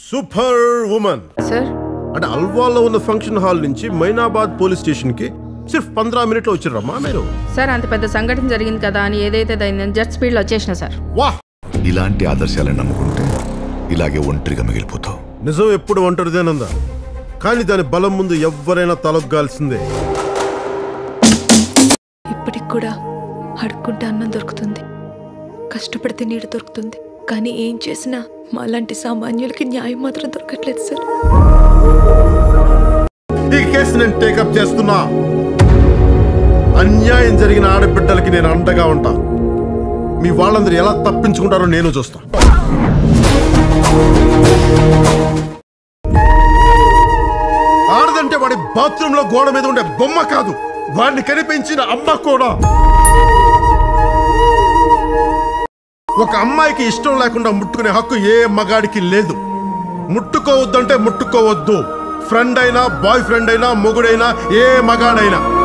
super woman sir అంటే అల్వాల్లో ఉన్న function hall నుంచి మైనాబాద్ పోలీస్ స్టేషన్ కి సిర్ఫ్ పంద్రా మినిట్లో వచ్చిర్రమ్మా మీరు సార్ అంత పెద్ద సంఘటన జరిగింది కదా అని ఏదైతే అయిందని జెట్ స్పీడ్లో వచ్చేసిన సార్ వాహ్ ఇలాంటి ఆదర్శాలను నమ్ముకుంటే ఇలాగే ఒంటరిగా మిగిలిపోతావు నిజం ఎప్పుడు ఒంటరిదేనందా కానీ దాని బలం ముందు ఎవ్వరైనా తలొగ్గాల్సిందే ఇప్పటికి కూడా అడుక్కుంటే అన్నం దొరుకుతుంది కష్టపడితే నీడ దొరుకుతుంది కానీ ఏం చేసినా మాలాంటి సామాన్యులకి న్యాయం మాత్రం దొరకట్లేదు సార్ ఈ కేసు నేను టేకప్ చేస్తున్నా అన్యాయం జరిగిన ఆడబిడ్డలకి నేను అండగా ఉంటా మీ వాళ్ళందరూ ఎలా తప్పించుకుంటారో నేను చూస్తా ఆడదంటే వాడి బాత్రూమ్ లో గోడ మీద ఉండే బొమ్మ కాదు వాడిని కనిపించిన అమ్మ కూడా ఒక అమ్మాయికి ఇష్టం లేకుండా ముట్టుకునే హక్కు ఏ మగాడికి లేదు ముట్టుకోవద్దంటే ముట్టుకోవద్దు ఫ్రెండ్ అయినా బాయ్ ఫ్రెండ్ అయినా మొగుడైనా ఏ మగాడైనా